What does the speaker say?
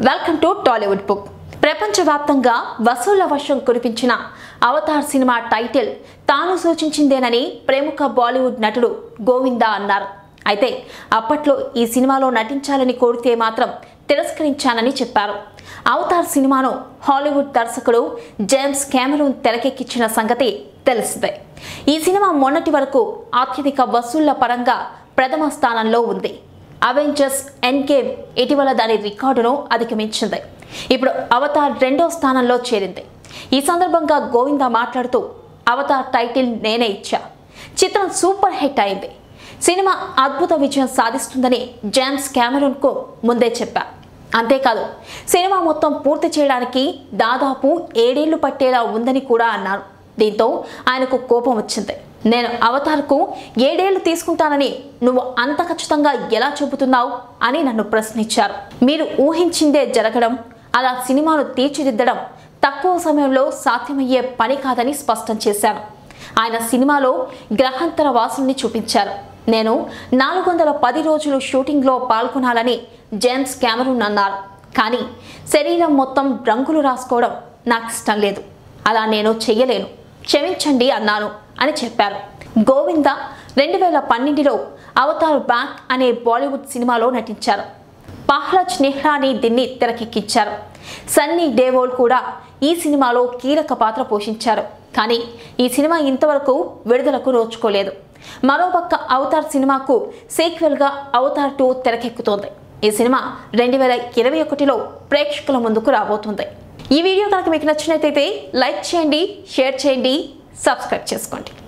welcome to Tollywood book ప్రపంచవ్యాప్తంగా వసూళ్ల వర్షం కురిపించిన Avatar cinema title తాను సూచించిందేనని ప్రముఖ బాలీవుడ్ నటుడు గోవిందా అన్నారు అయితే అప్పట్లో ఈ సినిమాలో నటించాలని కోరితే మాత్రం తిరస్కరించానని చెప్పారు అవతార్ సినిమాను హాలీవుడ్ దర్శకుడు జేమ్స్ కెమెరూన్ తెరకెక్కించిన సంగతి తెలిసిందే ఈ సినిమా మొన్నటి వరకు అత్యధిక వసూళ్ల పరంగా ప్రథమ స్థానంలో ఉంది అవెంజర్స్ ఎండ్ గేమ్ ఇటీవల దాని రికార్డును అధిగమించింది ఇప్పుడు అవతార్ రెండో స్థానంలో చేరింది ఈ సందర్భంగా గోవింద మాట్లాడుతూ అవతార్ టైటిల్ నేనే ఇచ్చా చిత్రం సూపర్ హిట్ అయింది సినిమా అద్భుత విజయం సాధిస్తుందని జేమ్స్ కు ముందే చెప్పా అంతేకాదు సినిమా మొత్తం పూర్తి చేయడానికి దాదాపు ఏడేళ్లు పట్టేలా ఉందని కూడా అన్నారు దీంతో ఆయనకు కోపం వచ్చింది నేను అవతార్కు ఏడేళ్లు తీసుకుంటానని నువ్వు అంత ఖచ్చితంగా ఎలా చెబుతున్నావు అని నన్ను ప్రశ్నించారు మీరు ఊహించిందే జరగడం అలా సినిమాను తీర్చిదిద్దడం తక్కువ సమయంలో సాధ్యమయ్యే పని కాదని స్పష్టం చేశారు ఆయన సినిమాలో గ్రహాంతర వాసుల్ని చూపించారు నేను నాలుగు వందల పది రోజులు షూటింగ్లో పాల్గొనాలని జేమ్స్ కెమెరూన్ అన్నారు కానీ శరీరం మొత్తం రంగులు రాసుకోవడం నాకు ఇష్టం లేదు అలా నేను చెయ్యలేను క్షమించండి అన్నాను అని చెప్పారు గోవింద రెండు వేల పన్నెండులో అవతార్ బ్యాక్ అనే బాలీవుడ్ సినిమాలో నటించారు పహ్లజ్ నెహ్రాని దీన్ని తెరకెక్కించారు సన్నీ డేవోల్ కూడా ఈ సినిమాలో కీలక పాత్ర పోషించారు కానీ ఈ సినిమా ఇంతవరకు విడుదలకు నోచుకోలేదు మరోపక్క అవతార్ సినిమాకు సీక్వెల్గా అవతార్ టూ తెరకెక్కుతోంది ఈ సినిమా రెండు వేల ఇరవై ఒకటిలో ప్రేక్షకుల ముందుకు రాబోతుంది ఈ వీడియో కనుక మీకు నచ్చినట్లయితే లైక్ చేయండి షేర్ చేయండి సబ్స్క్రైబ్ చేసుకోండి